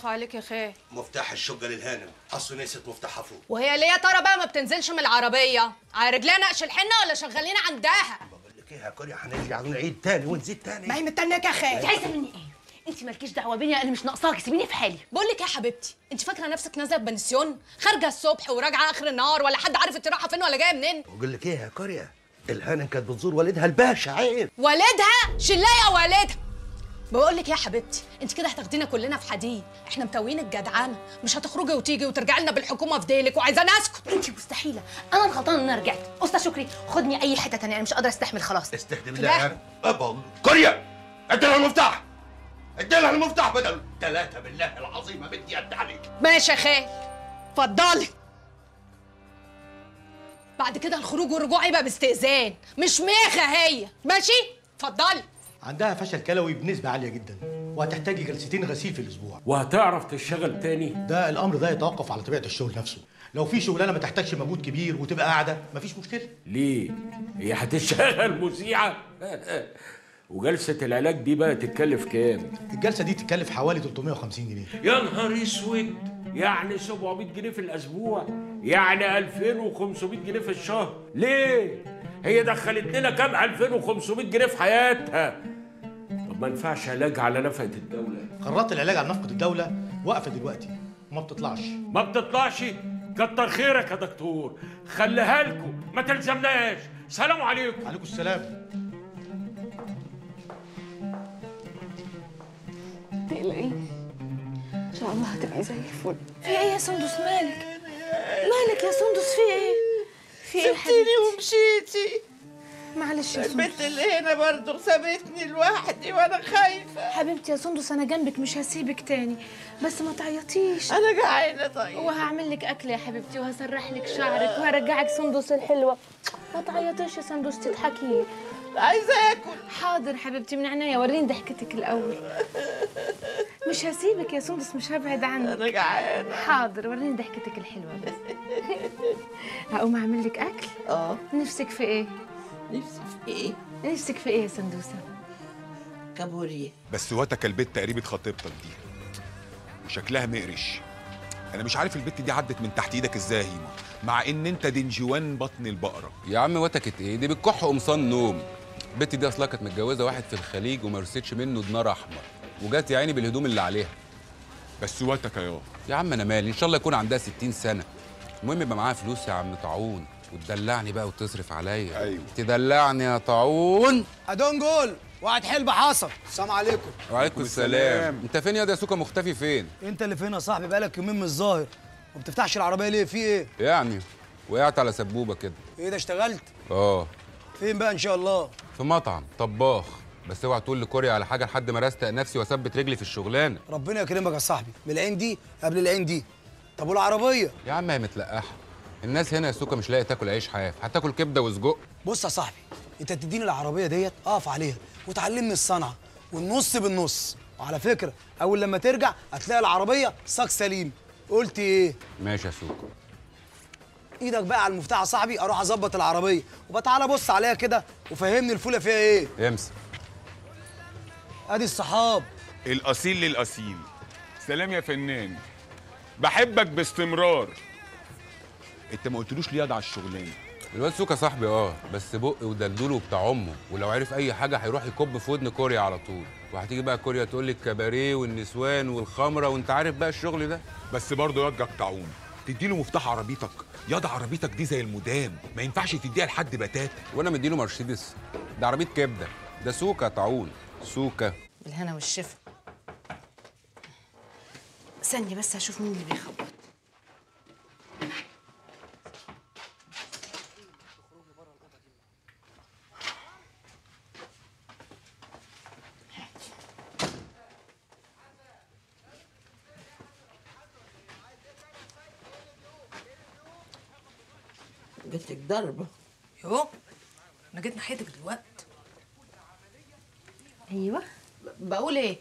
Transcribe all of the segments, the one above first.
العفو عليك يا خال مفتاح الشقه للهانم اصله نسيت مفتاحها فوق وهي ليه يا ترى بقى ما بتنزلش من العربيه على رجليها نقش الحنه ولا شغالين عندها بقول لك ايه يا كوريا هنرجع نعيد تاني ونزيد تاني ما هي مستنياك يا انت خال عايزه مني ايه انت مالكيش دعوه بيا انا مش ناقصاكي سيبيني في حالي بقول لك إيه يا حبيبتي انت فاكره نفسك نازله بنسيون خارجه الصبح وراجعه اخر النهار ولا حد عارف انت رايحه فين ولا جايه منين بقول لك ايه يا كوريا الهانم كانت بتزور والدها الباشا عيب والدها شلايه والدها بقول لك يا حبيبتي انت كده هتاخدينا كلنا في حديد احنا متوين الجدعانه مش هتخرجي وتيجي وترجعي لنا بالحكومه في ديلك وعايزاني اسكت انت مستحيله انا الغلطانه ان انا رجعت استاذ شكري خدني اي حته تانية انا مش قادره استحمل خلاص استهدي لا. بالله يا هانم أبا كوريا ادي لها المفتاح ادي لها المفتاح بدل ثلاثه بالله العظيم ما بدي ادي عليك ماشي يا خال اتفضلي بعد كده الخروج والرجوع يبقى باستئذان مش ميخه هي ماشي اتفضلي عندها فشل كلوي بنسبة عالية جدا وهتحتاجي جلستين غسيل في الأسبوع وهتعرف تشتغل تاني ده الأمر ده يتوقف على طبيعة الشغل نفسه لو في شغلانة ما تحتاجش مجهود كبير وتبقى قاعدة مفيش مشكلة ليه هي هتشتغل مذيعه وجلسه العلاج دي بقى تتكلف كام الجلسة دي تكلف حوالي 350 جنيه يا نهار اسود يعني 700 جنيه في الاسبوع يعني 2500 جنيه في الشهر ليه هي دخلت لنا كام 2500 جنيه في حياتها طب ما ينفعش علاج على نفقه الدوله قرارات العلاج عن نفقة الدولة واقفة دلوقتي وما بتطلعش ما بتطلعش كتر خيرك يا دكتور خليها لكم ما تلزمناش سلام عليكم عليكم السلام تقلقي ان شاء الله هتبقي زي الفل في ايه يا سندس مالك مالك يا سندس في ايه في ايه يا سبتيني حبيبتي ومشيتي معلش يا سندس البنت اللي هنا برضه سابتني لوحدي وانا خايفه حبيبتي يا سندس انا جنبك مش هسيبك تاني بس ما تعيطيش انا جعانه طيب وهعمل لك اكل يا حبيبتي وهسرح لك شعرك وهرجعك سندس الحلوه ما تعيطيش يا سندس تضحكي لي عايزه اكل حاضر حبيبتي من عينيا وريني ضحكتك الاول مش هسيبك يا سندس مش هبعد عنك انا جعانه حاضر وريني ضحكتك الحلوه بس هقوم اعمل لك اكل اه نفسك في ايه نفسي في ايه نفسك في ايه يا سندوسه كابوريا بس واتك البت تقريبة خطيبتك دي وشكلها مقرش انا مش عارف البت دي عدت من تحت ايدك ازاي يا هيما مع ان انت دنجوان بطن البقره يا عم وتكت ايه دي بتكح قمصان نوم البت دي اصلها كانت متجوزه واحد في الخليج وما رستش منه دينار احمر وجات يا عيني بالهدوم اللي عليها بس واتك يا يا عم انا مالي ان شاء الله يكون عندها 60 سنه المهم يبقى معاها فلوس يا عم طاعون وتدلعني بقى وتصرف عليا أيوة. تدلعني يا طاعون ادون جول واحد حلبة حصل السلام عليكم وعليكم السلام انت فين يا ده سوكا مختفي فين انت اللي فين يا صاحبي بقالك يومين مش ظاهر ما بتفتحش العربيه ليه في ايه يعني وقعت على سبوبه كده ايه ده اشتغلت اه فين بقى ان شاء الله في مطعم طباخ بس اوعى تقول لكوريا على حاجه لحد ما رستق نفسي واثبت رجلي في الشغلانه ربنا يكرمك يا صاحبي من العين دي قبل العين دي طب والعربيه يا عم هي متلقحه الناس هنا يا سوكا مش لاقي تاكل عيش حاف هتاكل كبده وسجق بص يا صاحبي انت تديني العربيه ديت اقف عليها وتعلمني الصنعه والنص بالنص وعلى فكره اول لما ترجع هتلاقي العربيه ساق سليم قلت ايه ماشي يا سوكا ايدك بقى على المفتاح يا صاحبي اروح اظبط العربيه وبتعالى بص عليها كده وفهمني الفوله فيها ايه امسك ادي الصحاب الاصيل للاصيل سلام يا فنان بحبك باستمرار انت ما قلتلوش ليه على الشغلانه الواد سوكا صاحبي اه بس بق ودلدول وبتاع امه ولو عرف اي حاجه هيروح يكب في ودن كوريا على طول وهتيجي بقى كوريا تقول لي الكباريه والنسوان والخمره وانت عارف بقى الشغل ده بس برضه ياض جقطعون تديله مفتاح عربيتك ياض عربيتك دي زي المدام ما ينفعش تديها لحد بتاتا وانا مديله مرسيدس ده عربيه كبده ده سوكا طاعون سوكا بالهنا والشفا ثانية بس هشوف مين اللي بيخبط جاتلك ضربه يو انا جيت ناحيتك دلوقتي ايوه بقول ايه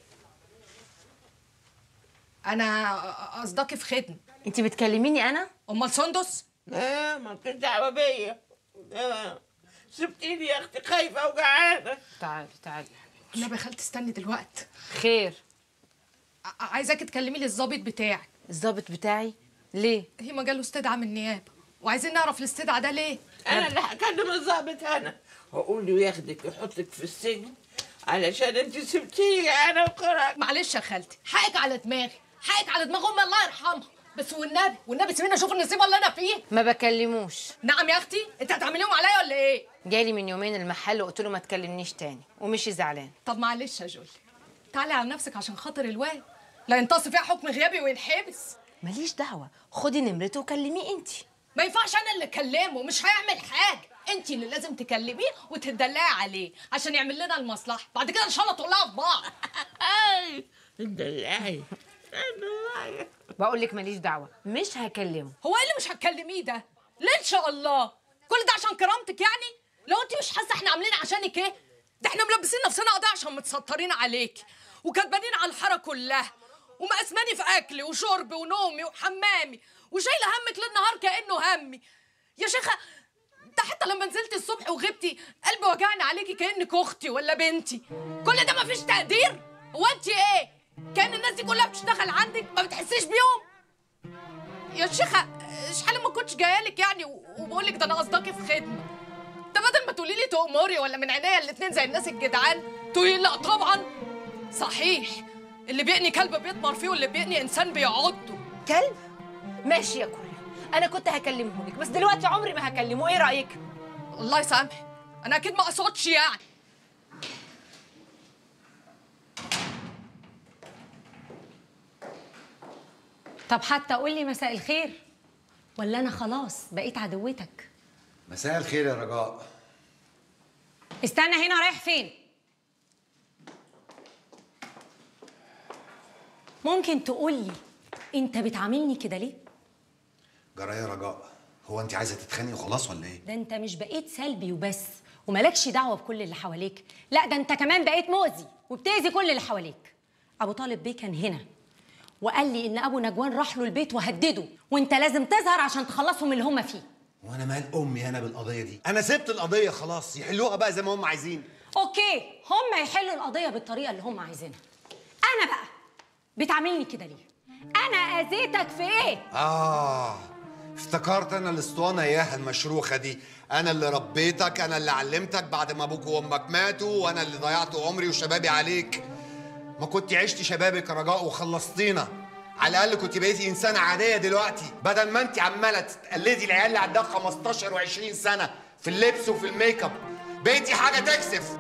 انا قصدكي في خدمة انت بتكلميني انا امال سندس لا مالكش دعوه بيا لا. سبتيني يا اختي خايفه وجعانه تعالي تعالي النبي يا خالتي استني دلوقتي خير ع- عايزاك تكلمي لي الضابط بتاعك الضابط بتاعي ليه هي ما جاله استدعاء من النيابه وعايزين نعرف الاستدعاء ده ليه انا اللي هكلم الظابط انا واقول له ياخدك يحطك في السجن علشان انت سبتيني انا وقرأت معلش يا خالتي حقك على دماغي حقك على دماغ امي الله يرحمها بس والنبي والنبي سيبيني اشوف النصيبه اللي انا فيه ما بكلموش نعم يا اختي انت هتعمليهم عليا ولا ايه جالي من يومين المحل وقلت له ما تكلمنيش تاني ومشي زعلان طب معلش يا جولي تعالي على نفسك عشان خاطر الواد لا ينتصف فيها حكم غيابي وينحبس ماليش دعوه خدي نمرته وكلميه انت ما ينفعش انا اللي اكلمه مش هيعمل حاجه انت اللي لازم تكلميه وتدلعي عليه عشان يعمل لنا المصلحه بعد كده ان شاء الله تقولها في بعض اي دلعي دلعي بقول لك ماليش دعوه مش هكلمه هو ايه اللي مش هتكلميه ده ليه ان شاء الله كل ده عشان كرامتك يعني لو انت مش حاسه احنا عاملين عشانك ايه ده احنا ملبسين نفسنا قضيه عشان متسطرين عليك وكاتبانين على الحاره كلها ومقسماني في اكلي وشربي ونومي وحمامي وشايله همك ليل نهار كانه همي يا شيخه ده حتى لما نزلت الصبح وغبتي قلبي وجعني عليكي كانك اختي ولا بنتي كل ده مفيش تقدير هو انت ايه كان الناس دي كلها بتشتغل عندك ما بتحسيش بيهم يا شيخه شحال ما كنتش جايالك يعني و- وبقول لك ده انا قصدكي في خدمه ده بدل ما تقولي لي تأمري ولا من عينيا الاتنين زي الناس الجدعان تقولي لا طبعا صحيح اللي بيقني كلب بيطمر فيه واللي بيقني انسان بيعضه كلب ماشي يا كوريا انا كنت هكلمه لك بس دلوقتي عمري ما هكلمه ايه رايك الله يسامحك انا اكيد ما اقصدش يعني طب حتى قول لي مساء الخير ولا انا خلاص بقيت عدوتك مساء الخير يا رجاء استنى هنا رايح فين ممكن تقول لي انت بتعاملني كده ليه جرى يا رجاء هو انت عايزه تتخانقي وخلاص ولا ايه ده انت مش بقيت سلبي وبس وملكش دعوه بكل اللي حواليك لا ده انت كمان بقيت مؤذي وبتاذي كل اللي حواليك ابو طالب بيه كان هنا وقال لي ان ابو نجوان راح له البيت وهدده وانت لازم تظهر عشان تخلصهم من اللي هم فيه وانا مال امي انا بالقضيه دي انا سبت القضيه خلاص يحلوها بقى زي ما هم عايزين اوكي هم يحلوا القضيه بالطريقه اللي هم عايزينها انا بقى بتعاملني كده ليه انا اذيتك في ايه اه افتكرت انا الاسطوانه اياها المشروخه دي انا اللي ربيتك انا اللي علمتك بعد ما ابوك وامك ماتوا وانا اللي ضيعت عمري وشبابي عليك ما كنت عشت شبابك يا رجاء وخلصتينا على الاقل كنت بقيتي انسانه عاديه دلوقتي بدل ما انت عماله تقلدي العيال اللي عندها 15 و20 سنه في اللبس وفي الميك اب بقيتي حاجه تكسف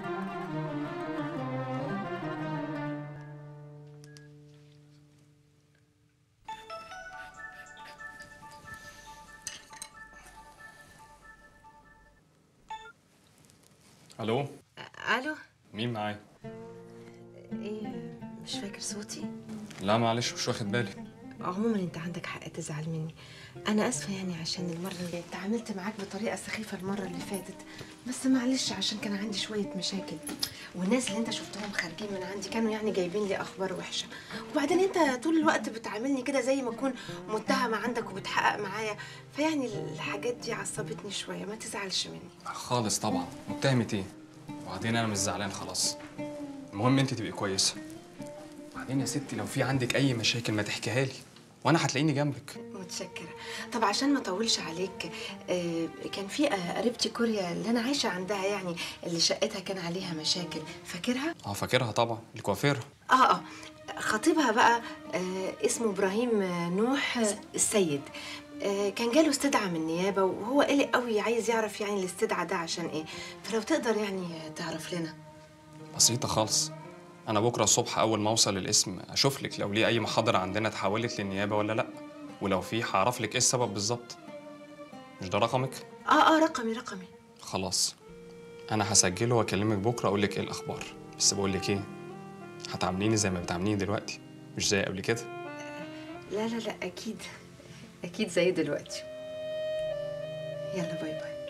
الو الو مين معايا ايه مش فاكر صوتي لا معلش مش واخد بالي عموما انت عندك حق تزعل مني انا اسفه يعني عشان المره اللي اتعاملت معاك بطريقه سخيفه المره اللي فاتت بس معلش عشان كان عندي شويه مشاكل والناس اللي انت شفتهم خارجين من عندي كانوا يعني جايبين لي اخبار وحشه وبعدين انت طول الوقت بتعاملني كده زي ما اكون متهمه عندك وبتحقق معايا فيعني الحاجات دي عصبتني شويه ما تزعلش مني خالص طبعا متهمة ايه وبعدين انا مش زعلان خلاص المهم انت تبقي كويسه بعدين يا ستي لو في عندك اي مشاكل ما تحكيها لي وانا هتلاقيني جنبك متشكرة طب عشان ما اطولش عليك آه، كان في آه، قريبتي كوريا اللي انا عايشة عندها يعني اللي شقتها كان عليها مشاكل فاكرها؟ اه فاكرها طبعا الكوافير اه اه خطيبها بقى آه، اسمه ابراهيم آه، نوح آه، السيد آه، كان جاله استدعاء من النيابة وهو قلق قوي عايز يعرف يعني الاستدعاء ده عشان ايه فلو تقدر يعني آه، تعرف لنا بسيطه خالص انا بكره الصبح اول ما اوصل القسم اشوف لك لو ليه اي محاضره عندنا اتحولت للنيابه ولا لا ولو في هعرف لك ايه السبب بالظبط مش ده رقمك اه اه رقمي رقمي خلاص انا هسجله واكلمك بكره اقول لك ايه الاخبار بس بقول لك ايه هتعامليني زي ما بتعامليني دلوقتي مش زي قبل كده لا لا لا اكيد اكيد زي دلوقتي يلا باي باي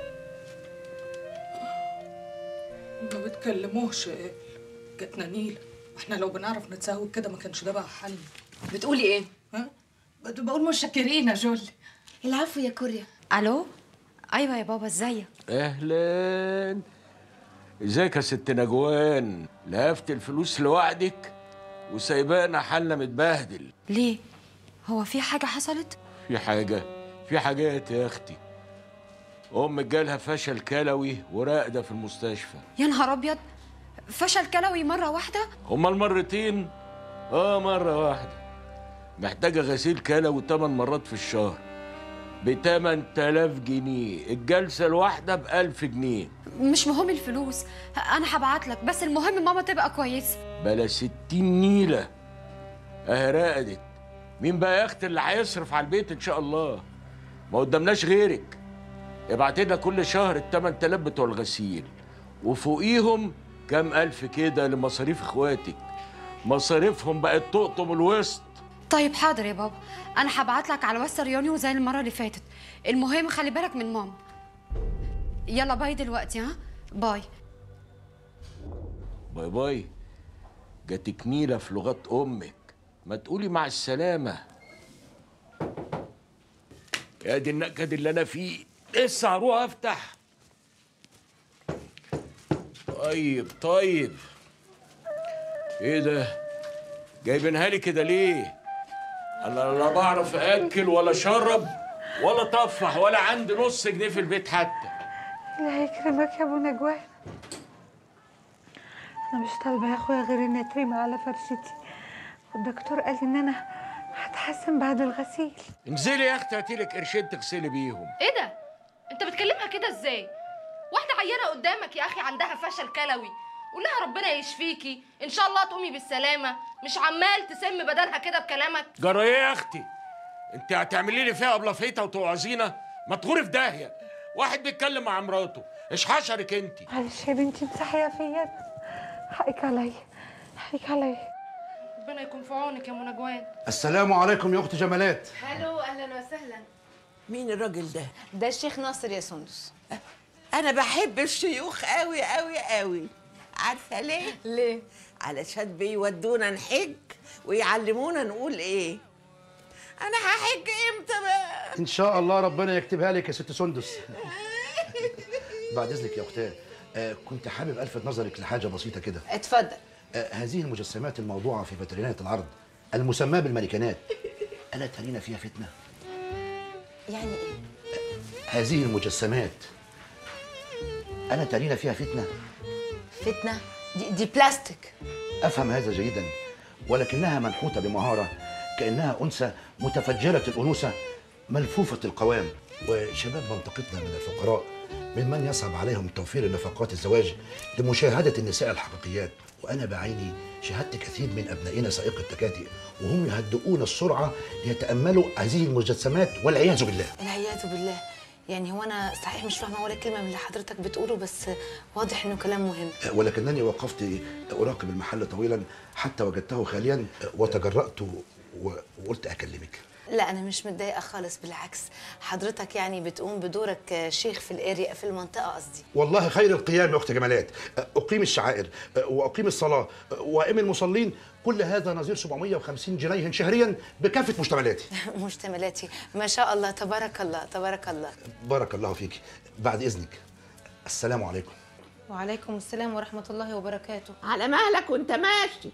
ما بتكلموش جاتنا نيلة واحنا لو بنعرف نتساوي كده ما كانش ده بقى حل بتقولي ايه؟ ها؟ بت- بقول متشكرين يا جولي العفو يا كوريا الو ايوه يا بابا ازيك اهلا ازيك يا ست نجوان لهفت الفلوس لوحدك وسايبانا حالنا متبهدل ليه هو في حاجه حصلت في حاجة في حاجات يا أختي أمك جالها فشل كلوي وراقدة في المستشفى يا نهار ابيض فشل كلوي مره واحده هما المرتين اه مرة واحدة محتاجة غسيل كلوي تمن مرات في الشهر ب 8000 جنيه الجلسة الواحدة ب 1000 جنيه مش مهم الفلوس انا هبعت لك بس المهم ماما تبقى كويسه بلا 60 نيلة اهي راقدت مين بقى يا اختي اللي هيصرف على البيت ان شاء الله ما قدامناش غيرك ابعت لنا كل شهر ال 8000 بتوع الغسيل وفوقيهم كام الف كده لمصاريف اخواتك مصاريفهم بقت تقطم الوسط طيب حاضر يا بابا انا هبعت لك على واتس ريونيو زي المره اللي فاتت المهم خلي بالك من ماما يلا باي دلوقتي ها باي باي باي جاتك نيلة في لغات امك ما تقولي مع السلامة يا دي النكد اللي انا فيه لسه هروح افتح طيب طيب ايه ده جايبينها لي كده ليه انا لا بعرف اكل ولا اشرب ولا طفح ولا عندي نص جنيه في البيت حتى الله يكرمك يا ابو نجوان انا مش طالبه يا اخويا غير اني اترمي على فرشتي والدكتور قال ان انا هتحسن بعد الغسيل انزلي يا اختي هاتيلك قرشين تغسلي بيهم ايه ده انت بتكلمها كده ازاي واحده عيانه قدامك يا اخي عندها فشل كلوي قول لها ربنا يشفيكي ان شاء الله تقومي بالسلامه مش عمال تسم بدلها كده بكلامك جرى ايه يا اختي انت هتعملي لي فيها بلافيته وتوعظينا ما تغوري في داهيه واحد بيتكلم مع مراته ايش حشرك انت معلش يا بنتي مسحيه فيا حقك عليا حقك عليا ربنا يكون في عونك يا منى جوان السلام عليكم يا اخت جمالات الو اهلا وسهلا مين الراجل ده ده الشيخ ناصر يا سندس انا بحب الشيوخ قوي قوي قوي عارفه ليه ليه علشان بيودونا نحج ويعلمونا نقول ايه انا هحج امتى بقى ان شاء الله ربنا يكتبها لك يا ست سندس بعد اذنك يا اختاه آه كنت حابب الفت نظرك لحاجه بسيطه كده اتفضل آه هذه المجسمات الموضوعه في فيترينات العرض المسماه بالمانيكانات الا ترين فيها فتنه يعني ايه هذه المجسمات الا ترين فيها فتنه فتنه دي, دي بلاستيك افهم هذا جيدا ولكنها منحوته بمهاره كانها انثى متفجره الانوثه ملفوفه القوام وشباب منطقتنا من الفقراء ممن يصعب عليهم توفير نفقات الزواج لمشاهده النساء الحقيقيات وانا بعيني شاهدت كثير من ابنائنا سائق التكاتك وهم يهدؤون السرعه ليتاملوا هذه المجسمات والعياذ بالله العياذ بالله يعني هو انا صحيح مش فاهمه ولا كلمه من اللي حضرتك بتقوله بس واضح انه كلام مهم ولكنني وقفت اراقب المحل طويلا حتى وجدته خاليا وتجرأت و- وقلت اكلمك لا انا مش متضايقه خالص بالعكس حضرتك يعني بتقوم بدورك شيخ في الاريا في المنطقه قصدي والله خير القيام يا اخت جمالات اقيم الشعائر واقيم الصلاه وائم المصلين كل هذا نظير 750 جنيه شهريا بكافه مشتملاتي مشتملاتي ما شاء الله تبارك الله تبارك الله بارك الله فيك بعد اذنك السلام عليكم وعليكم السلام ورحمه الله وبركاته على مهلك وانت ماشي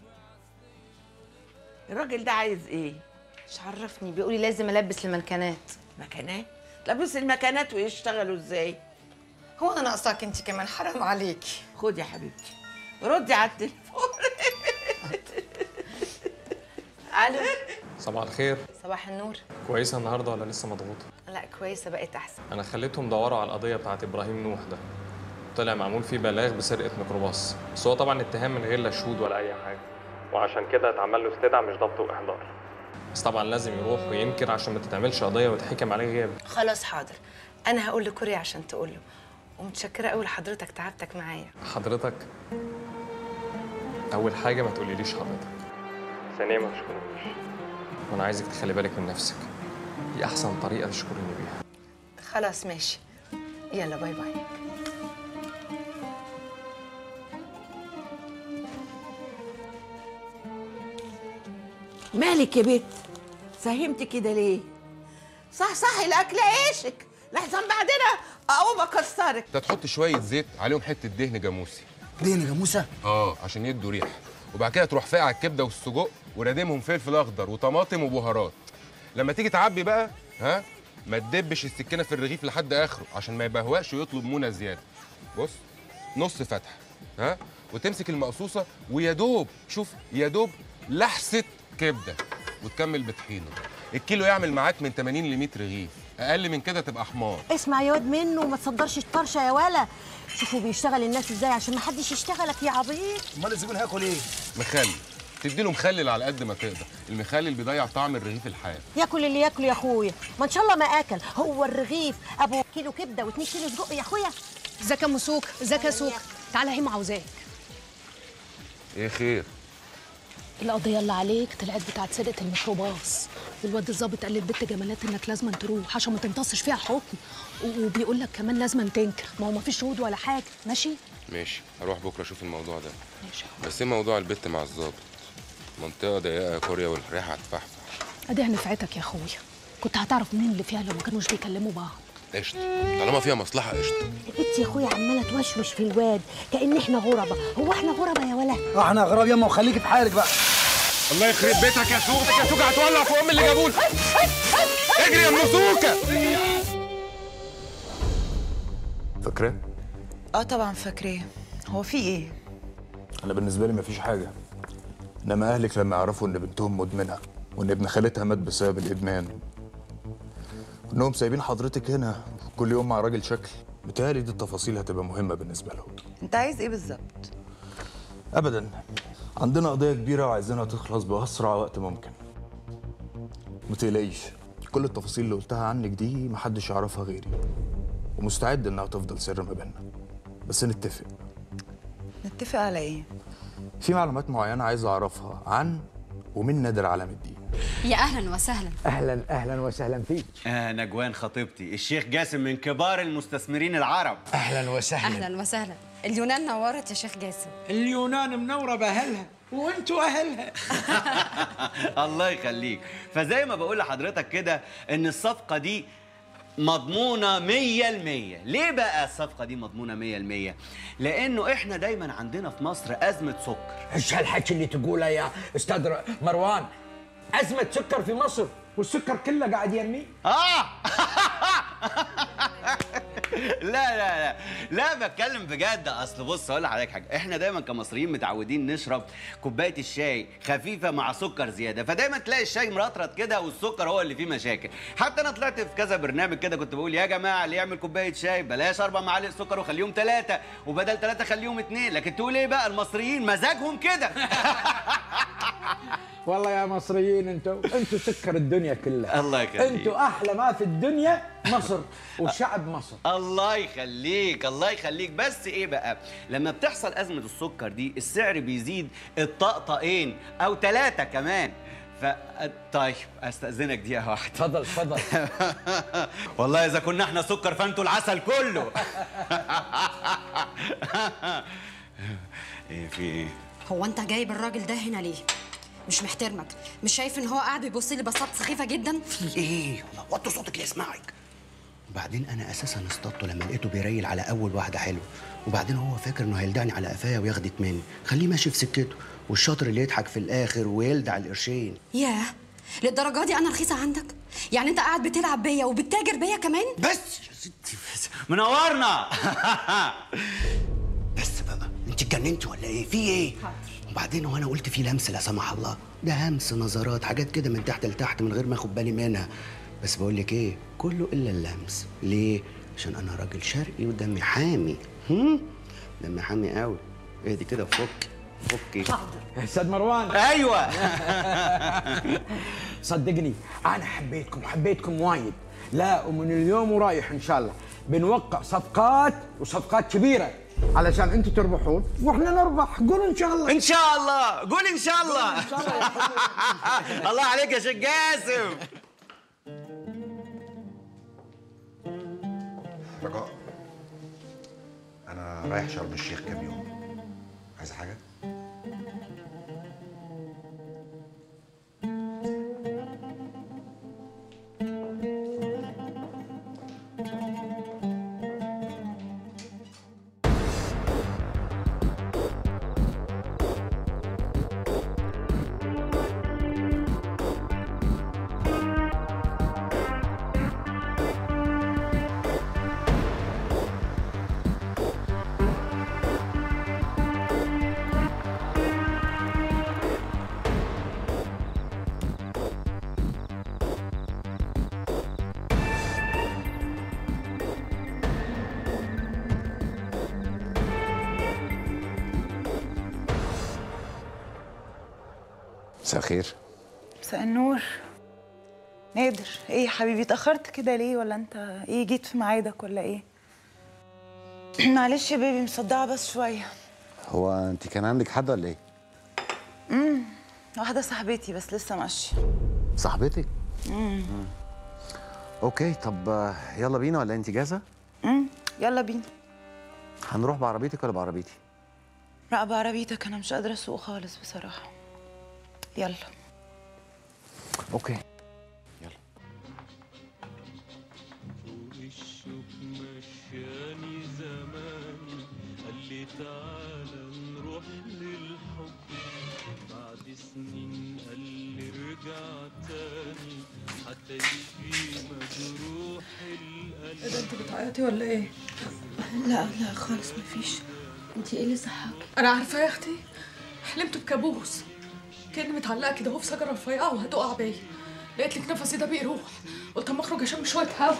الراجل ده عايز ايه مش عرفني بيقولي لازم البس المنكنات مكانات لابس المكانات ويشتغلوا ازاي هو انا ناقصاك انت كمان حرام عليكي خدي يا حبيبتي ردي على التليفون الو صباح الخير صباح النور كويسه النهارده ولا لسه مضغوطه لا كويسه بقت احسن انا خليتهم دوروا على القضيه بتاعت ابراهيم نوح ده طلع معمول فيه بلاغ بسرقه ميكروباص بس هو طبعا اتهام من غير لا شهود ولا اي حاجه وعشان كده اتعمل له استدعاء مش ضبط واحضار بس طبعا لازم يروح وينكر عشان ما تتعملش قضيه ويتحكم عليه غياب خلاص حاضر انا هقول لكوري عشان تقول له ومتشكره قوي لحضرتك تعبتك معايا حضرتك اول حاجه ما تقوليليش حضرتك ثانيا ما تشكرنيش وانا عايزك تخلي بالك من نفسك دي احسن طريقه تشكريني بيها خلاص ماشي يلا باي باي مالك يا بنت فهمت كده ليه صح صح الاكل عيشك لحسن بعدين اقوم اكسرك انت تحط شويه زيت عليهم حته دهن جاموسي دهن جاموسه اه عشان يدوا ريحه وبعد كده تروح فاقع الكبده والسجق ورادمهم فلفل اخضر وطماطم وبهارات لما تيجي تعبي بقى ها ما تدبش السكينه في الرغيف لحد اخره عشان ما يبهوقش ويطلب منى زياده بص نص فتحه ها وتمسك المقصوصه ويا دوب شوف يا دوب لحسه كبده وتكمل بطحينه الكيلو يعمل معاك من 80 ل 100 رغيف اقل من كده تبقى حمار اسمع يا واد منه وما تصدرش الطرشه يا ولا شوفوا بيشتغل الناس ازاي عشان ما حدش يشتغلك يا عبيط امال الزبون هياكل ايه مخلل تدي له مخلل على قد ما تقدر المخلل بيضيع طعم الرغيف الحاد ياكل اللي ياكله يا اخويا ما ان شاء الله ما اكل هو الرغيف ابو كيلو كبده و2 كيلو سجق يا اخويا ازيك يا ام سوق ازيك يا سوق تعالى هيما عاوزاك ايه خير القضية اللي عليك طلعت بتاعت سرقة الميكروباص والواد الظابط قال للبت جمالات انك لازم تروح عشان ما تمتصش فيها حكم و- وبيقول لك كمان لازم تنكر ما هو ما فيش شهود ولا حاجة ماشي ماشي هروح بكره اشوف الموضوع ده ماشي بس ايه موضوع البت مع الظابط منطقه ضيقه يا كوريا والريحه هتفحفح ادي نفعتك يا اخويا كنت هتعرف مين اللي فيها لو ما كانوش بيكلموا بعض قشطه طالما فيها مصلحه قشطه البت يا اخويا عماله توشوش في الواد كان احنا غربة هو احنا غربة يا ولا احنا غراب ياما وخليكي في حالك بقى الله يخرب بيتك يا سوق يا سوق هتولع في ام اللي جابوه اجري يا ام سوكه فاكراه؟ اه طبعا فاكراه هو في ايه انا بالنسبه لي مفيش حاجه انما اهلك لما يعرفوا ان بنتهم مدمنه وان ابن خالتها مات بسبب الادمان وانهم سايبين حضرتك هنا كل يوم مع راجل شكل بتهيألي دي التفاصيل هتبقى مهمه بالنسبه لهم انت عايز ايه بالظبط ابدا عندنا قضيه كبيره وعايزينها تخلص باسرع وقت ممكن ما تقلقيش كل التفاصيل اللي قلتها عنك دي محدش يعرفها غيري ومستعد انها تفضل سر ما بيننا بس نتفق نتفق على ايه في معلومات معينه عايز اعرفها عن ومن نادر علام الدين يا اهلا وسهلا اهلا اهلا وسهلا فيك آه نجوان خطيبتي الشيخ جاسم من كبار المستثمرين العرب اهلا وسهلا اهلا وسهلا اليونان نورت يا شيخ جاسم اليونان منورة بأهلها وانتوا أهلها الله يخليك فزي ما بقول لحضرتك كده ان الصفقه دي مضمونة مية المية ليه بقى الصفقة دي مضمونة مية المية؟ لأنه إحنا دايما عندنا في مصر أزمة سكر ايش هالحكي اللي تقوله يا استاذ ر- مروان ازمه سكر في مصر والسكر كله قاعد يرمي آه لا لا لا لا بتكلم بجد اصل بص اقول لحضرتك حاجه احنا دايما كمصريين متعودين نشرب كوبايه الشاي خفيفه مع سكر زياده فدايما تلاقي الشاي مرطرط كده والسكر هو اللي فيه مشاكل حتى انا طلعت في كذا برنامج كده كنت بقول يا جماعه اللي يعمل كوبايه شاي بلاش اربع معالق سكر وخليهم ثلاثه وبدل ثلاثه خليهم اثنين لكن تقول ايه بقى المصريين مزاجهم كده والله يا مصريين انتوا انتوا سكر الدنيا كلها الله يخليك. انتوا احلى ما في الدنيا مصر وشعب مصر الله يخليك الله يخليك بس ايه بقى لما بتحصل ازمه السكر دي السعر بيزيد الطقطقين او ثلاثه كمان ف طيب استاذنك دقيقه واحده اتفضل اتفضل والله اذا كنا احنا سكر فانتوا العسل كله ايه في ايه هو انت جايب الراجل ده هنا ليه مش محترمك مش شايف ان هو قاعد بيبص لي بصات سخيفه جدا في ايه وطي صوتك يسمعك وبعدين انا اساسا اصطدته لما لقيته بيريل على اول واحده حلوه وبعدين هو فاكر انه هيلدعني على قفايا وياخدت مني خليه ماشي في سكته والشاطر اللي يضحك في الاخر ويلدع القرشين ياه للدرجه دي انا رخيصه عندك يعني انت قاعد بتلعب بيا وبتتاجر بيا كمان بس يا ستي بس منورنا بس بقى انت اتجننتي ولا ايه في ايه وبعدين هو انا قلت في لمس لا سمح الله ده همس نظرات حاجات كده من تحت لتحت من غير ما اخد بالي منها بس بقول لك ايه كله الا اللمس ليه عشان انا راجل شرقي ودمي حامي هم دمي حامي قوي اهدي كده فك فكي استاذ مروان ايوه صدقني انا حبيتكم حبيتكم وايد لا ومن اليوم ورايح ان شاء الله بنوقع صفقات وصفقات كبيره علشان انتوا تربحون واحنا نربح قولوا ان شاء الله ان شاء الله قول ان شاء الله الله عليك يا شيخ جاسم رجاء انا رايح شرم الشيخ كام يوم عايز حاجه مساء الخير مساء النور نادر ايه يا حبيبي اتأخرت كده ليه ولا انت ايه جيت في ميعادك ولا ايه معلش يا بيبي مصدعة بس شوية هو انت كان عندك حد ولا ايه امم واحدة صاحبتي بس لسه ماشية صاحبتك امم اوكي طب آه، يلا بينا ولا انت جاهزه امم يلا بينا هنروح بعربيتك ولا بعربيتي لا بعربيتك انا مش قادرة اسوق خالص بصراحة يلا اوكي مشاني زمان قال لي تعالى نروح للحب بعد سنين قال لي ارجع تاني حتى يشفي مجروح القلب ايه ده انت بتعيطي ولا ايه؟ لا لا خالص مفيش انت ايه اللي صحاكي انا عارفه يا اختي حلمت بكابوس كاني متعلقه كده اهو في شجره رفيعه وهتقع بيا لقيت لك نفسي ده بيروح قلت اما اخرج اشم شويه هوا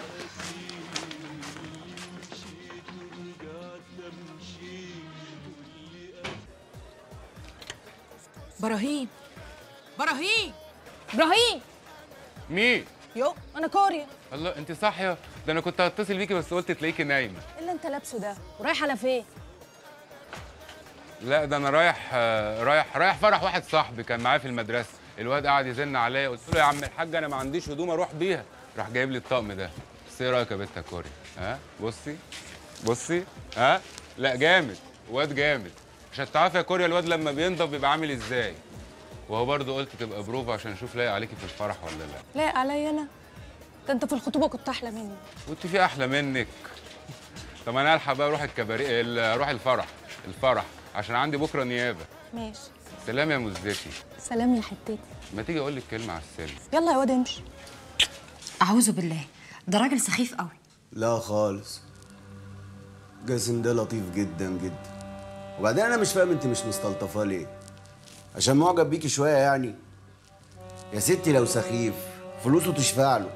براهيم براهيم ابراهيم مين يو انا كوريا الله انت صاحيه ده انا كنت هتصل بيكي بس قلت تلاقيكي نايمه ايه اللي انت لابسه ده ورايح على فين لا ده انا رايح آه، رايح رايح فرح واحد صاحبي كان معايا في المدرسه الواد قاعد يزن عليا قلت له يا عم الحاج انا ما عنديش هدوم اروح بيها راح جايب لي الطقم ده بس ايه رايك يا بنت يا كوري ها بصي بصي ها لا جامد واد جامد عشان تعرفي يا كوريا الواد لما بينضف بيبقى عامل ازاي وهو برضه قلت تبقى بروفا عشان اشوف لايق عليكي في الفرح ولا لا لايق عليا انا ده انت في الخطوبه كنت احلى مني وانت في احلى منك طب انا الحق بقى اروح الكباريه ال- اروح الفرح الفرح عشان عندي بكره نيابه ماشي سلام يا مزدكي سلام يا حتتي ما تيجي اقول لك كلمه على السلم يلا يا واد امشي اعوذ بالله ده راجل سخيف قوي لا خالص جاسم ده لطيف جدا جدا وبعدين انا مش فاهم انت مش مستلطفاه ليه عشان معجب بيكي شويه يعني يا ستي لو سخيف فلوسه تشفع له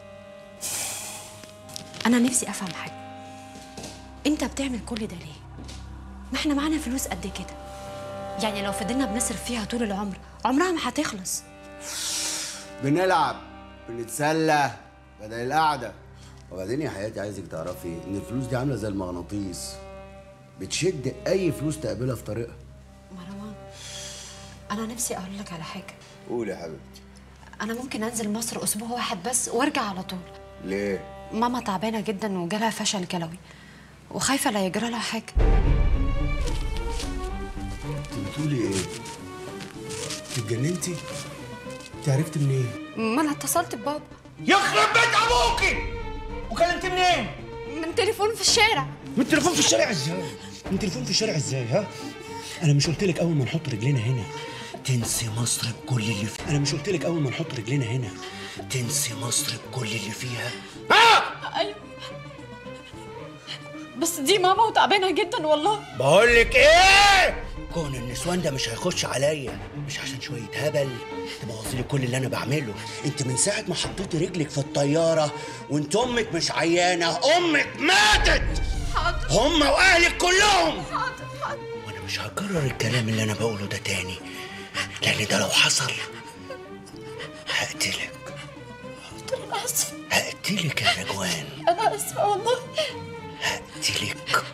انا نفسي افهم حاجه انت بتعمل كل ده ليه ما احنا معانا فلوس قد كده يعني لو فضلنا بنصرف فيها طول العمر عمرها ما هتخلص بنلعب بنتسلى بدل القعده وبعدين يا حياتي عايزك تعرفي ان الفلوس دي عامله زي المغناطيس بتشد اي فلوس تقابلها في طريقها مروان انا نفسي اقول لك على حاجه قولي يا حبيبتي انا ممكن انزل مصر اسبوع واحد بس وارجع على طول ليه ماما تعبانه جدا وجالها فشل كلوي وخايفه لا يجرى لها حاجه انت بتقولي ايه اتجننتي انت عرفتي منين ما انا اتصلت ببابا يخرب بيت ابوكي وكلمت منين؟ من تليفون في الشارع من تليفون في الشارع ازاي؟ من تليفون في الشارع ازاي ها؟ انا مش قلت لك اول ما نحط رجلينا هنا تنسي مصر بكل اللي فيها انا مش قلت لك اول ما نحط رجلينا هنا تنسي مصر بكل اللي فيها ايوه بس دي ماما وتعبانه جدا والله بقول لك ايه كون النسوان ده مش هيخش عليا مش عشان شويه هبل تبوظي لي كل اللي انا بعمله انت من ساعه ما حطيتي رجلك في الطياره وانت امك مش عيانه امك ماتت حاضر هم واهلك كلهم حاضر حاضر وانا مش هكرر الكلام اللي انا بقوله ده تاني لان ده لو حصل هقتلك انا اسفه هقتلك يا نجوان انا اسفه والله هقتلك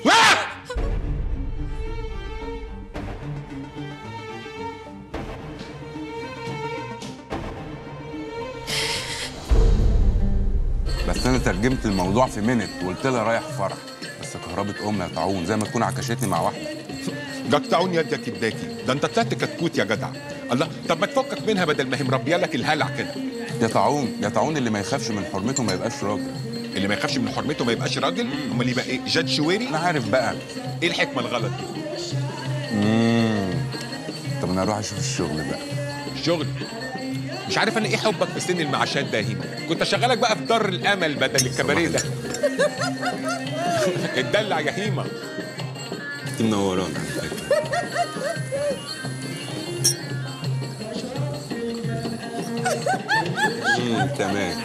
بس انا ترجمت الموضوع في منت وقلت لها رايح فرح بس كهربة امي يا طاعون زي ما تكون عكشتني مع واحده جدعون يدك اداكي ده انت طلعت كتكوت يا جدع الله طب ما تفكك منها بدل ما هي مربيه لك الهلع كده يا طاعون يا طاعون اللي ما يخافش من حرمته ما يبقاش راجل اللي ما يخافش من حرمته ما يبقاش راجل امال يبقى ايه جاد شويري انا عارف بقى ايه الحكمه الغلط دي مم. طب انا اروح اشوف الشغل بقى شغل مش عارف انا ايه حبك في سن المعاشات ده هيما كنت اشغلك بقى في دار الامل بدل الكباريه ده اتدلع يا هيما انت منوراني على فكره مم، تمام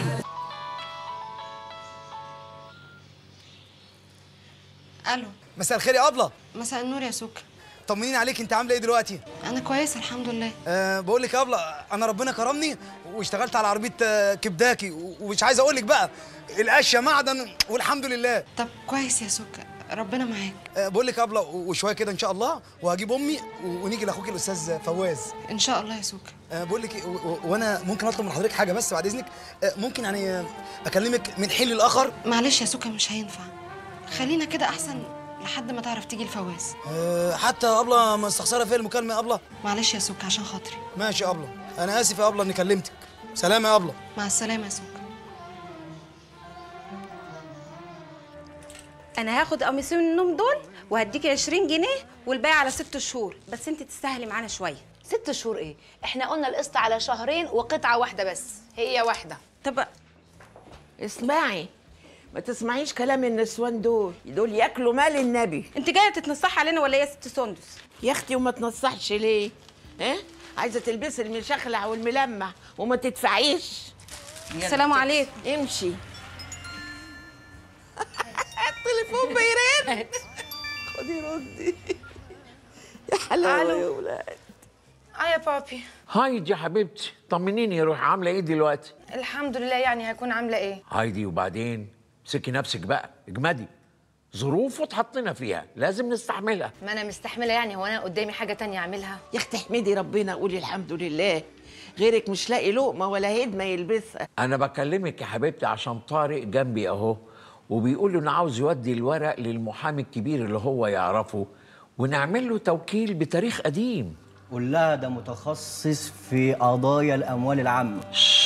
الو مساء الخير يا ابله مساء النور يا سكر طمنيني عليك انت عامله ايه دلوقتي انا كويسه الحمد لله أه بقول لك يا ابله انا ربنا كرمني واشتغلت على عربيه آه، كبداكي و- ومش عايز اقول لك بقى القشه معدن والحمد لله طب كويس يا سكر ربنا معاك أه بقول لك يا ابله و- وشويه كده ان شاء الله وهجيب امي و- ونيجي لاخوك الاستاذ فواز ان شاء الله يا سكر أه بقول لك إيه، و- و- وانا ممكن اطلب من حضرتك حاجه بس بعد اذنك أه ممكن يعني آه، اكلمك من حين للاخر معلش يا سكر مش هينفع خلينا كده احسن لحد ما تعرف تيجي الفواز أه حتى يا ابله مستخسره فيا المكالمه يا ابله معلش يا سكر عشان خاطري ماشي يا ابله انا اسف يا ابله اني كلمتك سلام يا ابله مع السلامه يا سكر انا هاخد قميصين النوم دول وهديكي 20 جنيه والباقي على ست شهور بس انت تستاهلي معانا شويه ست شهور ايه احنا قلنا القسط على شهرين وقطعه واحده بس هي واحده طب اسمعي ما تسمعيش كلام النسوان دول دول ياكلوا مال النبي انت جايه تتنصحي علينا ولا ايه يا ست سندس يا اختي وما تنصحش ليه ها عايزه تلبسي المشخلع والملمع وما تدفعيش السلام عليكم امشي التليفون بيرن خدي ردي يا حلاوه ألو. يا ولاد اه يا بابي هايدي يا حبيبتي طمنيني يا روح عامله ايه دلوقتي الحمد لله يعني هكون عامله ايه هايدي وبعدين امسكي نفسك بقى اجمدي ظروف اتحطينا فيها لازم نستحملها ما انا مستحمله يعني هو انا قدامي حاجه تانية اعملها يا اختي احمدي ربنا قولي الحمد لله غيرك مش لاقي لقمه ولا هدمه يلبسها انا بكلمك يا حبيبتي عشان طارق جنبي اهو وبيقول له انه عاوز يودي الورق للمحامي الكبير اللي هو يعرفه ونعمل له توكيل بتاريخ قديم قول لها ده متخصص في قضايا الاموال العامه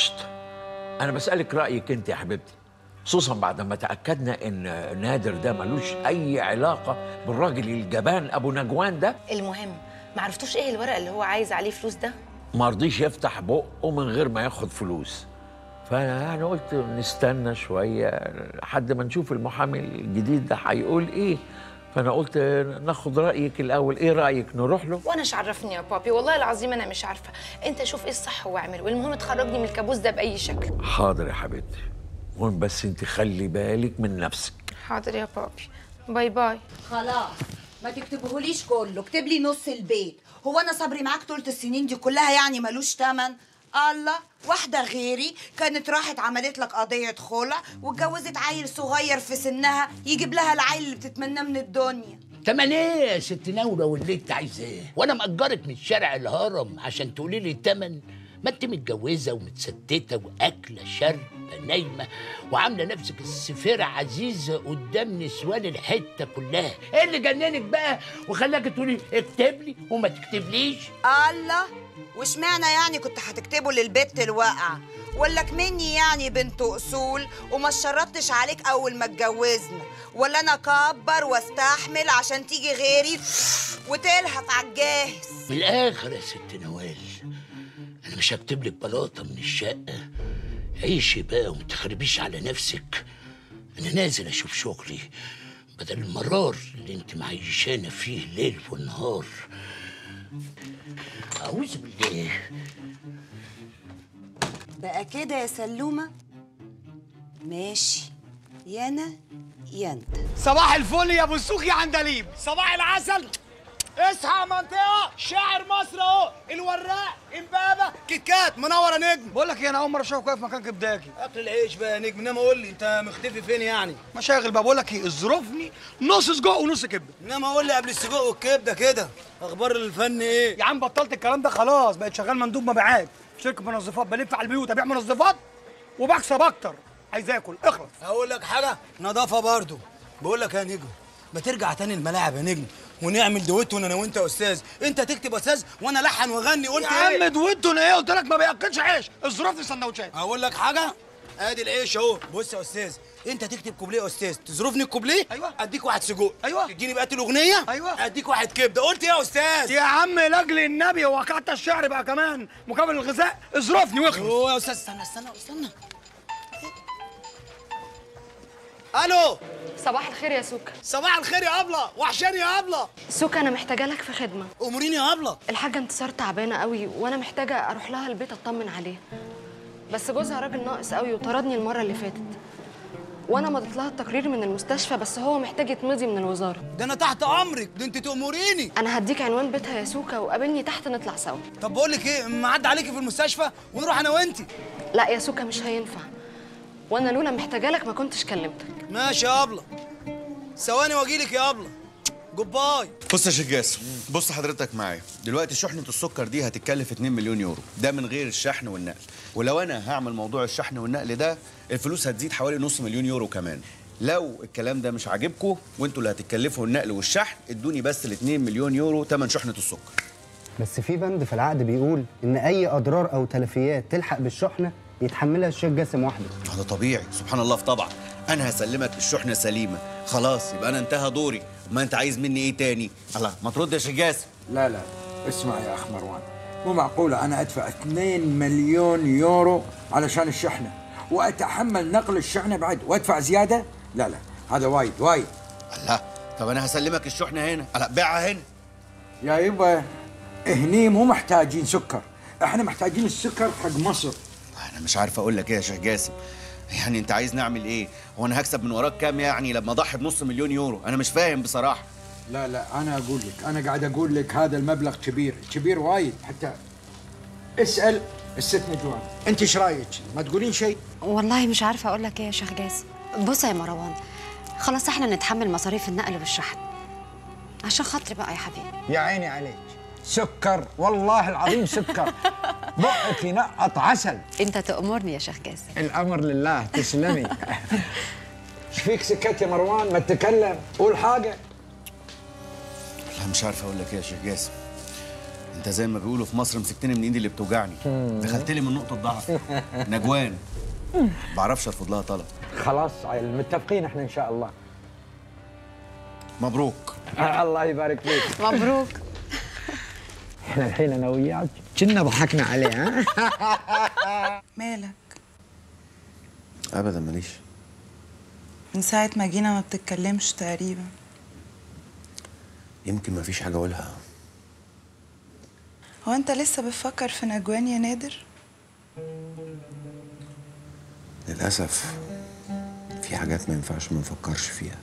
انا بسالك رايك انت يا حبيبتي خصوصا بعد ما تاكدنا ان نادر ده ملوش اي علاقه بالراجل الجبان ابو نجوان ده المهم ما عرفتوش ايه الورق اللي هو عايز عليه فلوس ده ما رضيش يفتح بقه من غير ما ياخد فلوس فانا يعني قلت نستنى شويه لحد ما نشوف المحامي الجديد ده هيقول ايه فانا قلت ناخد رايك الاول ايه رايك نروح له وانا مش عرفني يا بابي والله العظيم انا مش عارفه انت شوف ايه الصح واعمل والمهم تخرجني من الكابوس ده باي شكل حاضر يا حبيبتي المهم بس انت خلي بالك من نفسك حاضر يا بابي باي باي خلاص ما تكتبهوليش كله اكتب لي نص البيت هو انا صبري معاك طولة السنين دي كلها يعني ملوش تمن الله واحدة غيري كانت راحت عملت لك قضية خلع واتجوزت عيل صغير في سنها يجيب لها العيل اللي بتتمناه من الدنيا تمن ايه يا ست نورة واللي انت عايزاه وانا مأجرك من شارع الهرم عشان تقولي لي التمن ما انت متجوزة ومتستتة واكلة شاربة نايمة وعاملة نفسك السفيرة عزيزة قدام نسوان الحتة كلها ايه اللي جننك بقى وخلاك تقولي اكتب لي وما تكتبليش الله واشمعنى يعني كنت هتكتبه للبت الواقعة ولا مني يعني بنت اصول وما شرطتش عليك اول ما اتجوزنا ولا انا اكبر واستحمل عشان تيجي غيري وتلهف على الجاهز من الاخر يا ست نوال انا مش هكتب لك بلاطه من الشقه عيشي بقى وما تخربيش على نفسك انا نازل اشوف شغلي بدل المرار اللي انت معيشانا فيه ليل ونهار اعوذ بالله بقى كده يا سلومة ماشي يا انا يا انت صباح الفل يا ابو السوق يا عندليب صباح العسل اصحى يا منطقه شاعر مصر اهو الوراق امبابه كيت كات منور يا نجم بقول لك ايه انا اول مره اشوفك واقف مكان كبداكي اكل العيش بقى يا نجم انما قول لي انت مختفي فين يعني مشاغل بقى بقول لك ايه اظرفني نص سجق ونص كبده انما قول لي قبل السجق والكبده كده اخبار الفن ايه يا عم بطلت الكلام ده خلاص بقيت شغال مندوب مبيعات في شركه منظفات بلف على البيوت ابيع منظفات وبكسب اكتر عايز اكل اخلص هقول لك حاجه نظافه برضو بقول لك يا نجم ما ترجع تاني الملاعب يا نجم ونعمل دويتو انا وانت يا استاذ انت تكتب يا استاذ وانا لحن واغني قلت يا عم دويتو انا ايه قلت لك ما بياكلش عيش اظرفني سندوتشات هقول لك حاجه ادي العيش اهو بص يا استاذ انت تكتب كوبليه يا استاذ تظرفني الكوبليه ايوه اديك واحد سجق ايوه تديني بقى الاغنيه ايوه اديك واحد كبده قلت ايه يا استاذ يا عم لاجل النبي وقعت الشعر بقى كمان مقابل الغذاء اظرفني واخلص هو يا استاذ استنى استنى استنى الو صباح الخير يا سوكا صباح الخير يا ابله وحشاني يا ابله سوكا انا محتاجه لك في خدمه اموريني يا ابله الحاجه انتصار تعبانه قوي وانا محتاجه اروح لها البيت اطمن عليها بس جوزها راجل ناقص قوي وطردني المره اللي فاتت وانا مضيت لها التقرير من المستشفى بس هو محتاج يتمضي من الوزاره ده انا تحت امرك ده انت تأمريني انا هديك عنوان بيتها يا سوكا وقابلني تحت نطلع سوا طب بقول لك ايه معدي عليكي في المستشفى ونروح انا وانت لا يا سوكا مش هينفع وانا لولا محتاجه لك ما كنتش كلمتك ماشي يا ابله ثواني واجيلك يا ابله جود باي بص يا شيخ جاسم بص حضرتك معايا دلوقتي شحنة السكر دي هتتكلف 2 مليون يورو ده من غير الشحن والنقل ولو انا هعمل موضوع الشحن والنقل ده الفلوس هتزيد حوالي نص مليون يورو كمان لو الكلام ده مش عاجبكم وانتوا اللي هتتكلفوا النقل والشحن ادوني بس ال 2 مليون يورو تمن شحنة السكر بس في بند في العقد بيقول ان اي اضرار او تلفيات تلحق بالشحنه يتحملها الشيخ جاسم وحده هذا طبيعي سبحان الله في طبع انا هسلمك الشحنة سليمة خلاص يبقى انا انتهى دوري ما انت عايز مني ايه تاني الله ما ترد يا شيخ جاسم لا لا اسمع يا اخ مروان مو معقولة أنا أدفع 2 مليون يورو علشان الشحنة وأتحمل نقل الشحنة بعد وأدفع زيادة؟ لا لا هذا وايد وايد لا طب أنا هسلمك الشحنة هنا لا بيعها هنا يا يبا هني مو محتاجين سكر احنا محتاجين السكر حق مصر انا مش عارف اقول لك ايه يا شيخ جاسم يعني انت عايز نعمل ايه هو انا هكسب من وراك كام يعني لما اضحي بنص مليون يورو انا مش فاهم بصراحه لا لا أنا أقول لك أنا قاعد أقول لك هذا المبلغ كبير كبير وايد حتى اسأل الست نجوان أنت إيش رأيك؟ ما تقولين شيء؟ والله مش عارفه اقول لك ايه يا شيخ جاسم بص يا مروان خلاص احنا نتحمل مصاريف النقل والشحن عشان خاطري بقى يا حبيبي يا عيني عليك سكر والله العظيم سكر بقك ينقط عسل انت تأمرني يا شيخ جاسم الأمر لله تسلمي ايش فيك سكت يا مروان ما تتكلم قول حاجة لا مش عارف اقول لك ايه يا شيخ جاسم انت زي ما بيقولوا في مصر مسكتني من ايدي اللي بتوجعني دخلت لي من نقطه ضعف نجوان بعرفش ارفض لها طلب خلاص متفقين احنا إن شاء الله مبروك الله يبارك فيك مبروك احنا الحين انا وياك كنا ضحكنا عليه ها مالك ابدا ماليش من ساعة ما جينا ما بتتكلمش تقريبا يمكن ما فيش حاجه اقولها هو انت لسه بتفكر في نجوان يا نادر للاسف في حاجات ما ينفعش ما نفكرش فيها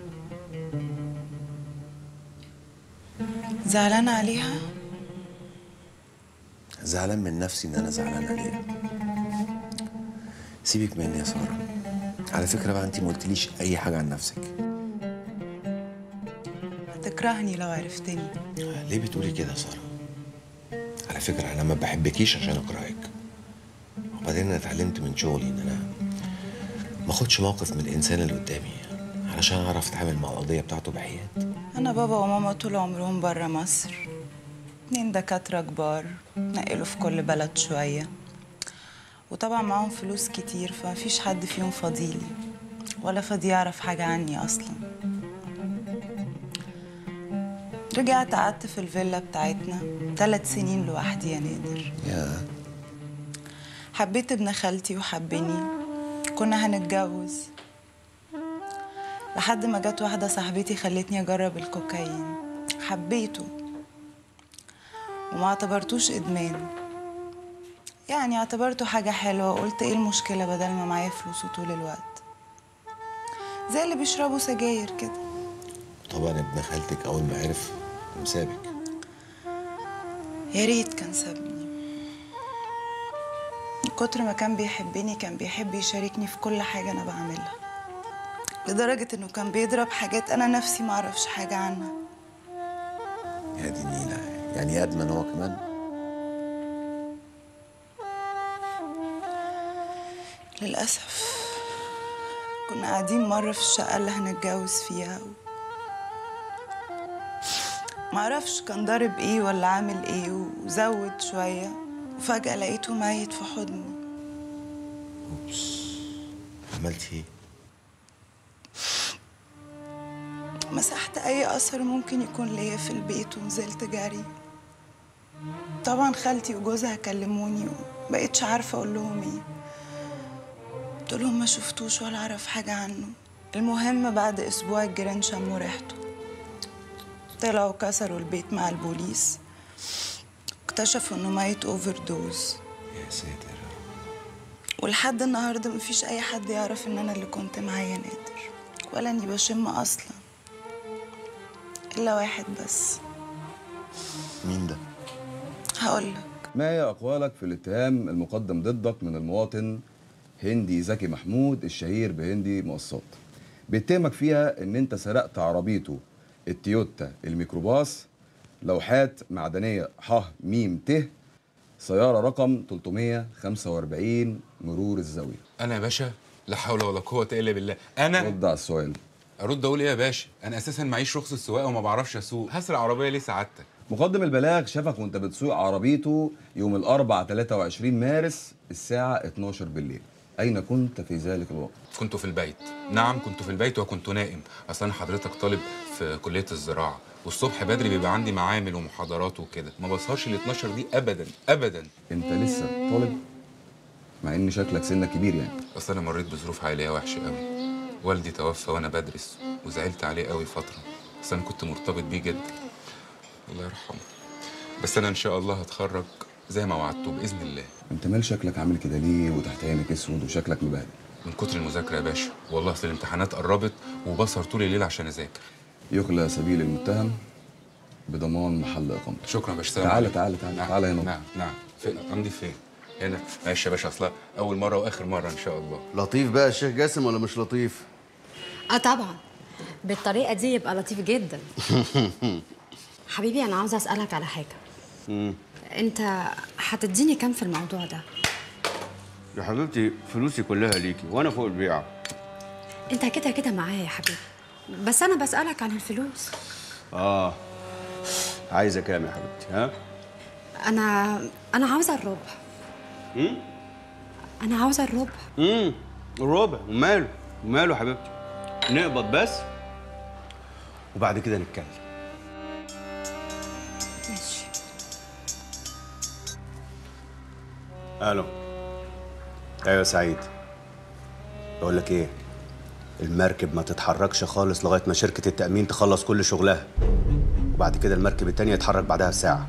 زعلانة عليها زعلان من نفسي ان انا زعلان عليها سيبك مني يا ساره على فكره بقى انت ما قلتليش اي حاجه عن نفسك هتكرهني لو عرفتني ليه بتقولي كده يا ساره على فكره انا ما بحبكيش عشان اكرهك وبعدين انا اتعلمت من شغلي ان انا ما اخدش موقف من الانسان اللي قدامي علشان اعرف اتعامل مع القضيه بتاعته بحياد أنا بابا وماما طول عمرهم برا مصر اتنين دكاترة كبار نقلوا في كل بلد شوية وطبعا معاهم فلوس كتير فمفيش حد فيهم فضيلي ولا فاضي يعرف حاجة عني أصلا رجعت قعدت في الفيلا بتاعتنا ثلاث سنين لوحدي يا نادر يا حبيت ابن خالتي وحبني كنا هنتجوز لحد ما جت واحدة صاحبتي خلتني أجرب الكوكايين حبيته وما اعتبرتوش إدمان يعني اعتبرته حاجة حلوة وقلت ايه المشكلة بدل ما معايا فلوسه طول الوقت زي اللي بيشربوا سجاير كده طبعا ابن خالتك اول ما عرف قام سابك يا ريت كان سابني من كتر ما كان بيحبني كان بيحب يشاركني في كل حاجة أنا بعملها لدرجة إنه كان بيضرب حاجات أنا نفسي معرفش حاجة عنها يا دي نيلة يعني ادمن هو كمان للأسف كنا قاعدين مرة في الشقة اللي هنتجوز فيها و... معرفش كان ضارب ايه ولا عامل ايه وزود شوية وفجأة لقيته ميت في حضني عملت ايه مسحت أي أثر ممكن يكون ليا في البيت ونزلت جري طبعا خالتي وجوزها كلموني ومبقتش عارفة أقول لهم ايه قلت لهم ما شفتوش ولا أعرف حاجة عنه المهم بعد أسبوع الجيران شموا ريحته طلعوا كسروا البيت مع البوليس اكتشفوا إنه ميت أوفر دوز يا ساتر ولحد النهارده مفيش اي حد يعرف ان انا اللي كنت معايا نادر ولا اني بشم اصلا الا واحد بس مين ده؟ هقولك ما هي أقوالك في الاتهام المقدم ضدك من المواطن هندي زكي محمود الشهير بهندي مقصات بيتهمك فيها إن أنت سرقت عربيته التويوتا الميكروباص لوحات معدنية ح م ت سيارة رقم 345 مرور الزاوية انا يا باشا لا حول ولا قوه الا بالله انا رد على السؤال ارد اقول ايه يا باشا انا اساسا معيش رخصه سواقه وما بعرفش اسوق هسرق عربيه ليه سعادتك مقدم البلاغ شافك وانت بتسوق عربيته يوم الأربع 23 مارس الساعة 12 بالليل أين كنت في ذلك الوقت؟ كنت في البيت نعم كنت في البيت وكنت نائم اصل انا حضرتك طالب في كليه الزراعه والصبح بدري بيبقى عندي معامل ومحاضرات وكده ما بسهرش ال 12 دي ابدا ابدا انت لسه طالب مع ان شكلك سنك كبير يعني اصل انا مريت بظروف عائليه وحشه قوي والدي توفى وانا بدرس وزعلت عليه قوي فتره بس انا كنت مرتبط بيه جدا الله يرحمه بس انا ان شاء الله هتخرج زي ما وعدته باذن الله انت مال شكلك عامل كده ليه وتحت عينك اسود وشكلك مبهدل من كتر المذاكره يا باشا والله اصل الامتحانات قربت وبسهر طول الليل عشان اذاكر يخلى سبيل المتهم بضمان محل اقامته شكرا يا باشا سلام تعالى عليكم. تعالى تعالى نعم. تعالى هنا نعم نعم فين امضي فين هنا ماشي يا باشا اصلا اول مره واخر مره ان شاء الله لطيف بقى الشيخ جاسم ولا مش لطيف؟ اه طبعا بالطريقه دي يبقى لطيف جدا حبيبي انا عاوزه اسالك على حاجه مم. انت هتديني كام في الموضوع ده يا حبيبتي فلوسي كلها ليكي وانا فوق البيعه انت كده كده معايا يا حبيبي بس انا بسالك عن الفلوس اه عايزه كام يا حبيبتي ها انا انا عاوزه الربع امم انا عاوزه الربع امم الربع وماله وماله يا حبيبتي نقبض بس وبعد كده نتكلم ماشي الو ايوه يا سعيد بقول لك ايه المركب ما تتحركش خالص لغايه ما شركه التامين تخلص كل شغلها وبعد كده المركب التانية يتحرك بعدها بساعه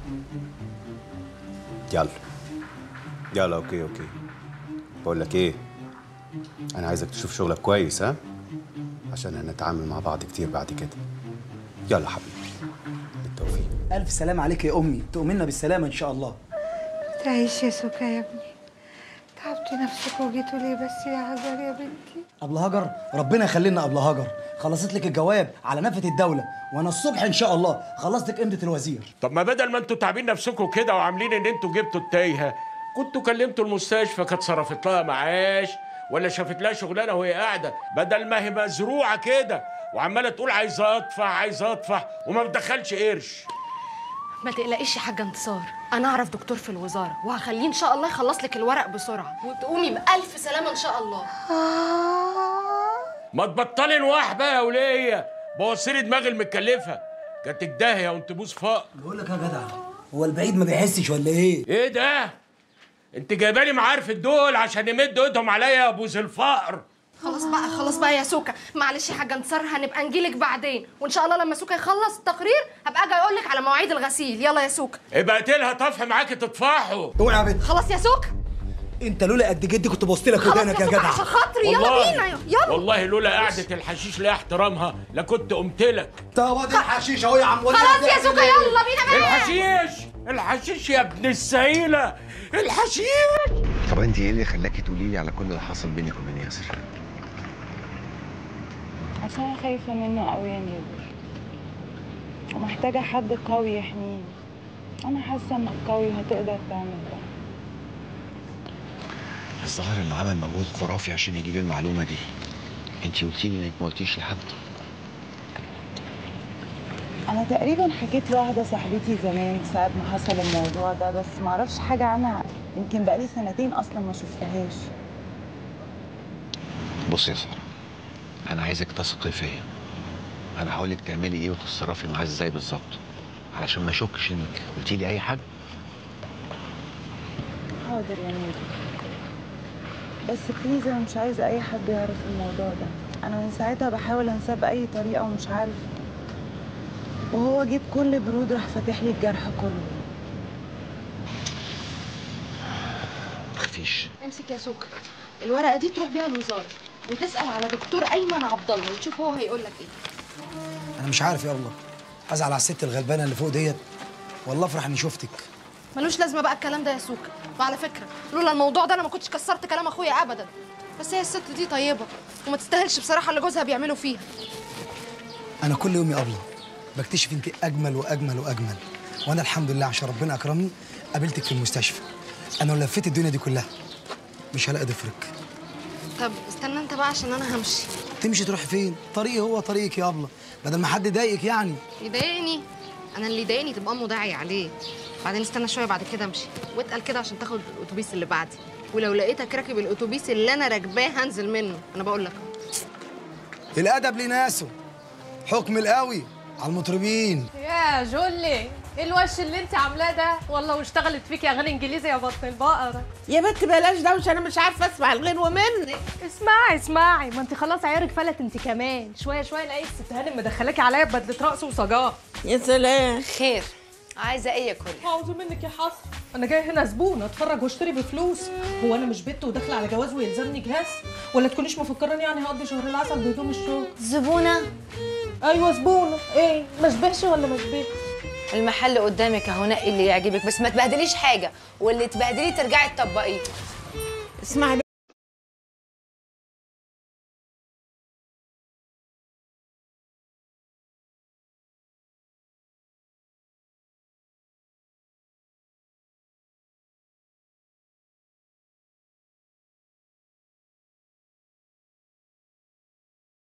يلا يلا اوكي اوكي بقول لك ايه انا عايزك تشوف شغلك كويس ها عشان هنتعامل مع بعض كتير بعد كده يلا حبيبي ألف سلام عليك يا أمي تؤمنا بالسلامة إن شاء الله تعيش يا سكا يا ابني تعبتي نفسك وجيتوا ليه بس يا هاجر يا بنتي أبله هاجر ربنا يخلينا أبله هاجر خلصت لك الجواب على نفقة الدولة وأنا الصبح إن شاء الله خلصت لك قيمة الوزير طب ما بدل ما انتوا تعبين نفسكم كده وعاملين ان انتوا جبتوا التايهه كنتوا كلمتوا المستشفى كانت صرفت لها معاش ولا شافت لها شغلانه وهي قاعده بدل ما هي مزروعه كده وعماله تقول عايزه ادفع عايزه ادفع وما بتدخلش قرش ما تقلقيش يا حاجه انتصار انا اعرف دكتور في الوزاره وهخليه ان شاء الله يخلص لك الورق بسرعه وتقومي بالف سلامه ان شاء الله ما تبطلي نواح بقى يا وليه بوصلي دماغي المتكلفه كانت داهيه وانت بوس فقر بقول لك يا جدع هو البعيد ما بيحسش ولا إيه؟ ايه ده انت جايبالي معارف الدول عشان يمدوا ايدهم عليا يا بوز الفقر خلاص بقى خلاص بقى يا سوكا معلش يا حاجه انتصار هنبقى نجيلك بعدين وان شاء الله لما سوكا يخلص التقرير هبقى اجي اقول لك على مواعيد الغسيل يلا يا سوكا ابقى اقتلها طفح معاكي تطفحوا اوعى يا بنت خلاص يا سوكا أنت لولا قد جدي كنت بوظت لك خلاص ودانك يا يا سوكا جدع عشان خاطري يلا والله- بينا يلا والله لولا قعدة الحشيش ليها احترامها لكنت قمت لك طب ادي الحشيش اهو يا عم ودي خلاص يا سوكا يلا بينا بقى الحشيش الحشيش يا ابن السيلة الحشيش طب انت ايه اللي خلاكي تقولي لي على كل اللي حصل بينك وبين ياسر؟ عشان أنا خايفة منه قوي يا نادر ومحتاجة حد قوي يحميني أنا حاسة إنك قوي وهتقدر تعمل ده الظاهر انه عمل مجهود خرافي عشان يجيب المعلومه دي انت قلتي لي انك ما قلتيش لحد أنا تقريبا حكيت لواحدة صاحبتي زمان ساعة ما حصل الموضوع ده بس معرفش حاجة عنها يمكن بقالي سنتين أصلا ما شفتهاش بصي يا ساره انا عايزك تثقي فيا انا هقول لك تعملي ايه وتتصرفي معاه ازاي بالظبط علشان ما اشكش انك قلتي لي اي حاجه حاضر يا نادر بس بليز أنا مش عايزة أي حد يعرف الموضوع ده أنا من ساعتها بحاول أنساه بأي طريقة ومش عارفة وهو جيب كل برود راح فاتح لي الجرح كله مخفيش امسك يا سوكا الورقه دي تروح بيها الوزاره وتسال على دكتور ايمن عبد الله وتشوف هو هيقول لك ايه انا مش عارف يا الله ازعل على الست الغلبانه اللي فوق ديت والله افرح اني شفتك ملوش لازمه بقى الكلام ده يا سوكا وعلى فكره لولا الموضوع ده انا ما كنتش كسرت كلام اخويا ابدا بس هي الست دي طيبه وما تستاهلش بصراحه اللي جوزها بيعمله فيها انا كل يوم يا ابله بكتشف انت اجمل واجمل واجمل وانا الحمد لله عشان ربنا اكرمني قابلتك في المستشفى انا لو لفيت الدنيا دي كلها مش هلاقي ضفرك طب استنى انت بقى عشان انا همشي تمشي تروح فين طريقي هو طريقك يا ابله بدل ما حد يضايقك يعني يضايقني انا اللي يضايقني تبقى امه داعي عليه بعدين استنى شويه بعد كده امشي واتقل كده عشان تاخد الاتوبيس اللي بعدي ولو لقيتك راكب الاتوبيس اللي انا راكباه هنزل منه انا بقول لك الادب ليه ناسه حكم القوي على المطربين يا جولي ايه الوش اللي انت عاملاه ده والله واشتغلت فيكي اغاني انجليزي يا بطن البقره يا بنت بلاش دوشه انا مش عارفه اسمع الغنوه منك اسمعي اسمعي ما انت خلاص عيارك فلت انت كمان شويه شويه الاقي الست هانم مدخلاكي عليا ببدله رقص وصجاه يا سلام خير عايزه ايه يا كل اعوذ منك يا حسن انا جايه هنا زبون اتفرج واشتري بفلوس هو انا مش بنت وداخله على جواز ويلزمني جهاز ولا تكونيش مفكراني يعني هقضي شهر العسل بهدوم الشغل زبونه ايوه زبونه ايه ما اشبهش ولا ما اشبهش المحل قدامك اهو نقي اللي يعجبك بس ما تبهدليش حاجه واللي تبهدلي ترجعي تطبقيه اسمعي